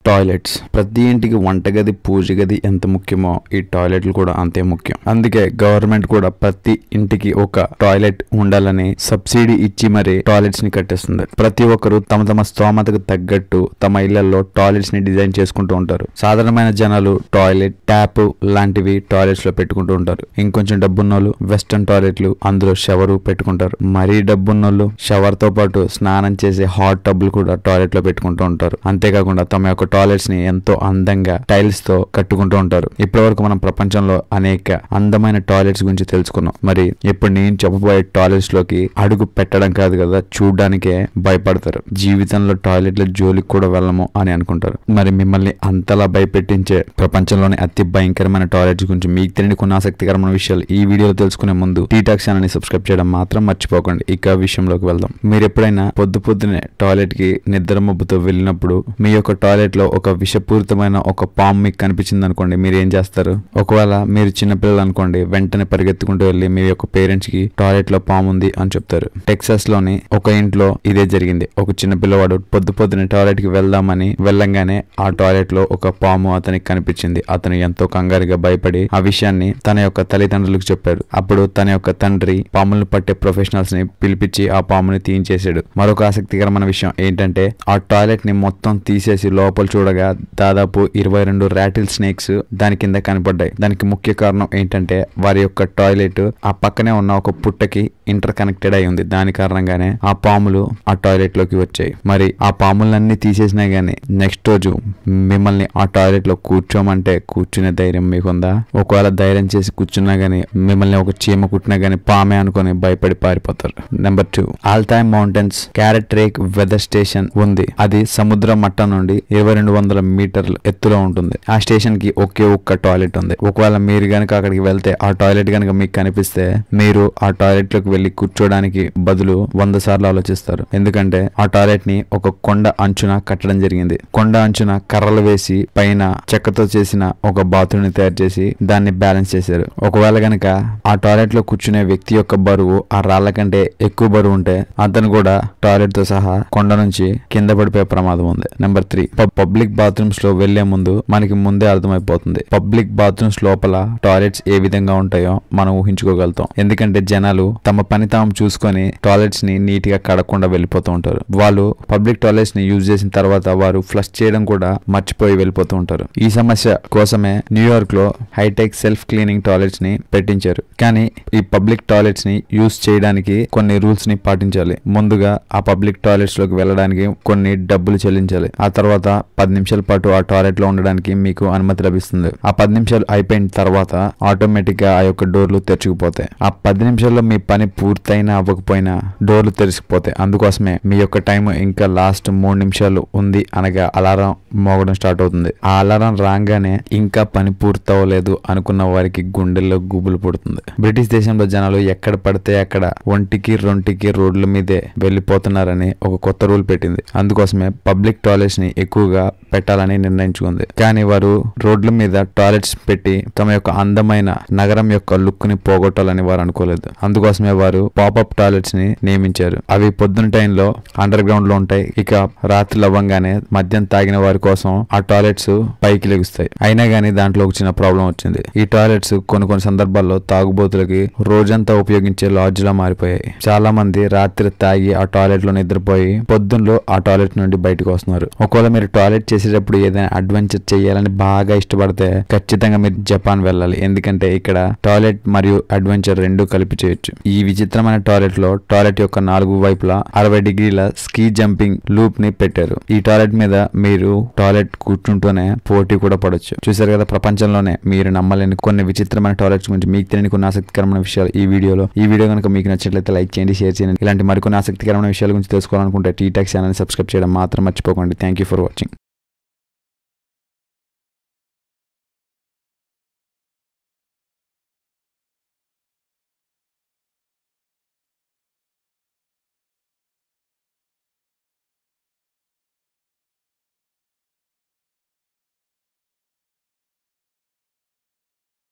toilets ప్రతి ఇంటికి వంటగది పూజ గది ఎంత ముఖ్యమో ఈ టాయిలెట్లు కూడా అంతే ముఖ్యం అందుకే గవర్నమెంట్ కూడా ప్రతి ఇంటికి ఒక టాయిలెట్ ఉండాలని సబ్సిడీ ఇచ్చి మరి టాయిలెట్స్ ని కట్టిస్తుంది ప్రతి ఒక్కరు తమ తమ స్తోమతకు తగ్గట్టు తమ ఇళ్లలో టాయిలెట్స్ ని డిజైన్ చేసుకుంటూ ఉంటారు సాధారణమైన జనాలు టాయిలెట్ ట్యాప్ లాంటివి టాయిలెట్స్ లో పెట్టుకుంటూ ఉంటారు ఇంకొంచెం డబ్బున్నోళ్ళు వెస్టర్న్ టాయిలెట్లు అందులో షవరు పెట్టుకుంటారు మరీ డబ్బున్నోళ్ళు షవర్ తో పాటు స్నానం చేసే హాట్ టబ్లు కూడా టాయిలెట్ లో పెట్టుకుంటూ ఉంటారు అంతేకాకుండా తమ యొక్క టాయిలెట్స్ ని ఎంతో అందంగా టైల్స్ తో కట్టుకుంటూ ఉంటారు ఇప్పటి వరకు మనం ప్రపంచంలో అనేక అందమైన టాయిలెట్స్ గురించి తెలుసుకున్నాం మరి ఇప్పుడు నేను చెప్పబోయే టాయిలెట్స్ లోకి అడుగు పెట్టడం కాదు కదా చూడడానికే భయపడతారు జీవితంలో టాయిలెట్ల జోలికి కూడా వెళ్ళము అని అనుకుంటారు మరి మిమ్మల్ని అంతలా భయపెట్టించే ప్రపంచంలోని అతి భయంకరమైన టాయిలెట్స్ గురించి మీకు తెలియని కొన్ని ఆసక్తికరమైన విషయాలు ఈ వీడియోలో తెలుసుకునే ముందు టీటాక్ ఛానల్ ని సబ్స్క్రైబ్ చేయడం మాత్రం మర్చిపోకండి ఇక విషయంలోకి వెళ్దాం మీరు ఎప్పుడైనా పొద్దు పొద్దునే టాయిలెట్ కి నిద్ర మబ్బుతో వెళ్ళినప్పుడు మీ యొక్క టాయిలెట్ లో ఒక విషపూరితమైన ఒక పాము మీకు కనిపించింది అనుకోండి మీరు ఏం చేస్తారు ఒకవేళ మీరు చిన్నపిల్లలు అనుకోండి వెంటనే పరిగెత్తుకుంటూ వెళ్ళి మీ యొక్క పేరెంట్స్ కి టాయిలెట్ లో పాము ఉంది అని చెప్తారు టెక్సాస్ లోని ఒక ఇంట్లో ఇదే జరిగింది ఒక చిన్న పిల్లవాడు పొద్దు పొద్దున టాయిలెట్ కి వెళ్దామని వెళ్ళంగానే ఆ టాయిలెట్ లో ఒక పాము అతనికి కనిపించింది అతను ఎంతో కంగారుగా భయపడి ఆ విషయాన్ని తన యొక్క తల్లిదండ్రులకు చెప్పాడు అప్పుడు తన యొక్క తండ్రి పాములను పట్టే ప్రొఫెషనల్స్ ని పిలిపించి ఆ పాముని తీయించేశాడు మరొక ఆసక్తికరమైన విషయం ఏంటంటే ఆ టాయిలెట్ ని మొత్తం తీసేసి లోపల చూడగా దాదాపు ఇరవై రెండు ర్యాటిల్ స్నేక్స్ దాని కింద కనపడ్డాయి దానికి ముఖ్య కారణం ఏంటంటే వారి యొక్క టాయిలెట్ ఆ పక్కనే ఉన్న ఒక పుట్టకి ఇంటర్ కనెక్టెడ్ అయి ఉంది దాని కారణంగానే ఆ పాములు ఆ టాయిలెట్ లోకి వచ్చాయి మరి ఆ పాములన్నీ తీసేసినా గానీ నెక్స్ట్ రోజు మిమ్మల్ని ఆ టాయిలెట్ లో కూర్చోమంటే కూర్చునే ధైర్యం మీకుందా ఒకవేళ ధైర్యం చేసి కూర్చున్నా గానీ మిమ్మల్ని ఒక చీమ కుట్టినా గానీ పామే అనుకొని భయపడి పారిపోతారు నెంబర్ టూ ఆల్టైమ్ మౌంటైన్స్ క్యారెట్ రేక్ వెదర్ స్టేషన్ ఉంది అది సముద్ర మట్టం నుండి ఇరవై రెండు వందల మీటర్ల ఎత్తులో ఉంటుంది ఆ స్టేషన్ కి ఒకే ఒక్క టాయిలెట్ ఉంది ఒకవేళ మీరు గనక అక్కడికి వెళ్తే ఆ టాయిలెట్ గనక మీకు కనిపిస్తే మీరు ఆ టాయిలెట్ లోకి వెళ్లి కూర్చోడానికి బదులు వంద సార్లు ఆలోచిస్తారు ఎందుకంటే ఆ టాయిలెట్ ని ఒక కొండ అంచున కట్టడం జరిగింది కొండ అంచున కర్రలు వేసి పైన చెక్కతో చేసిన ఒక బాత్రూమ్ ని తయారు చేసి దాన్ని బ్యాలెన్స్ చేశారు ఒకవేళ గనక ఆ టాయిలెట్ లో కూర్చునే వ్యక్తి యొక్క బరువు ఆ రాళ్ల కంటే ఎక్కువ బరువు ఉంటే అతను కూడా టాయిలెట్ తో సహా కొండ నుంచి కింద పడిపోయే ప్రమాదం ఉంది నెంబర్ త్రీ పబ్లిక్ బాత్రూమ్స్ లో వెళ్లే ముందు మనకి ముందే అర్థమైపోతుంది పబ్లిక్ బాత్రూమ్స్ లోపల టాయిలెట్స్ ఏ విధంగా ఉంటాయో మనం ఊహించుకోగలుగుతాం ఎందుకంటే జనాలు తమ పని తాము చూసుకొని టాయిలెట్స్ ని నీట్ గా కడకుండా వెళ్ళిపోతూ ఉంటారు వాళ్ళు పబ్లిక్ టాయిలెట్స్ ని యూజ్ చేసిన తర్వాత వారు ఫ్లష్ చేయడం కూడా మర్చిపోయి వెళ్ళిపోతూ ఉంటారు ఈ సమస్య కోసమే న్యూయార్క్ లో హైటెక్ సెల్ఫ్ క్లీనింగ్ టాయిలెట్స్ ని పెట్టించారు కానీ ఈ పబ్లిక్ టాయిలెట్స్ ని యూజ్ చేయడానికి కొన్ని రూల్స్ ని పాటించాలి ముందుగా ఆ పబ్లిక్ టాయిలెట్స్ లోకి వెళ్ళడానికి కొన్ని డబ్బులు చెల్లించాలి ఆ తర్వాత పది నిమిషాల పాటు ఆ టాయిలెట్ లో ఉండడానికి మీకు అనుమతి లభిస్తుంది ఆ పది నిమిషాలు అయిపోయిన తర్వాత ఆటోమేటిక్ గా ఆ యొక్క డోర్లు తెరుచుకుపోతాయి ఆ పది నిమిషాల్లో మీ పని పూర్తయినా అవ్వకపోయినా డోర్లు తెరుచుకుపోతాయి అందుకోసమే మీ యొక్క టైం ఇంకా లాస్ట్ మూడు నిమిషాలు ఉంది అనగా అలారం మోగడం స్టార్ట్ అవుతుంది ఆ అలారం రాగానే ఇంకా పని పూర్తవలేదు అనుకున్న వారికి గుండెల్లో గుబులు పుడుతుంది బ్రిటిష్ దేశంలో జనాలు ఎక్కడ పడితే అక్కడ ఒంటికి రొంటికి రోడ్ల మీదే వెళ్లిపోతున్నారని ఒక కొత్త రూల్ పెట్టింది అందుకోసమే పబ్లిక్ టాయిలెట్స్ ని ఎక్కువగా పెట్టాలని నిర్ణయించుకుంది కానీ వారు రోడ్ల మీద టాయిలెట్స్ పెట్టి తమ యొక్క అందమైన నగరం యొక్క లుక్ ని పోగొట్టాలని వారు అనుకోలేదు అందుకోసమే వారు పాపప్ టాయిలెట్స్ ని నియమించారు అవి పొద్దున టైంలో అండర్ గ్రౌండ్ లో ఉంటాయి ఇక రాత్రి అవ్వంగానే మద్యం తాగిన వారి కోసం ఆ టాయిలెట్స్ పైకి లెగుస్తాయి అయినా గానీ దాంట్లో ఒక చిన్న ప్రాబ్లం వచ్చింది ఈ టాయిలెట్స్ కొన్ని కొన్ని సందర్భాల్లో తాగుబోతులకి రోజంతా ఉపయోగించే లాడ్జ్ లా మారిపోయాయి చాలా మంది రాత్రి తాగి ఆ టాయిలెట్ లో నిద్రపోయి పొద్దున్నలో ఆ టాయిలెట్ నుండి బయటకు వస్తున్నారు ఒకవేళ మీరు టాయిలెట్ చేసేటప్పుడు ఏదైనా అడ్వెంచర్ చేయాలని బాగా ఇష్టపడితే ఖచ్చితంగా మీరు జపాన్ వెళ్ళాలి ఎందుకంటే ఇక్కడ టాయిలెట్ మరియు అడ్వెంచర్ రెండు కలిపి చేయొచ్చు ఈ విచిత్రమైన టాయిలెట్ లో టాయిలెట్ యొక్క నాలుగు వైపులా అరవై డిగ్రీల స్కీ జంపింగ్ లూప్ ని పెట్టారు ఈ టాయిలెట్ మీద మీరు టాయిలెట్ కూర్చుంటూనే పోటీ కూడా పడొచ్చు చూసారు కదా ప్రపంచంలోనే మీరు నమ్మలేని కొన్ని విచిత్రమైన టాయిలెట్స్ గురించి మీకు తెలియని కొన్ని ఆసక్తికరమైన విషయాలు ఈ వీడియోలో ఈ వీడియో కనుక మీకు నచ్చినట్లయితే లైక్ చేయండి షేర్ చేయండి ఇలాంటి మరికొన్ని ఆసక్తికరమైన విషయాల గురించి తెలుసుకోవాలనుకుంటే టీటాక్ ఛానల్ సబ్స్క్రైబ్ చేయడం మాత్రం మర్చిపోకండి థ్యాంక్ యూ ఫర్ వాచింగ్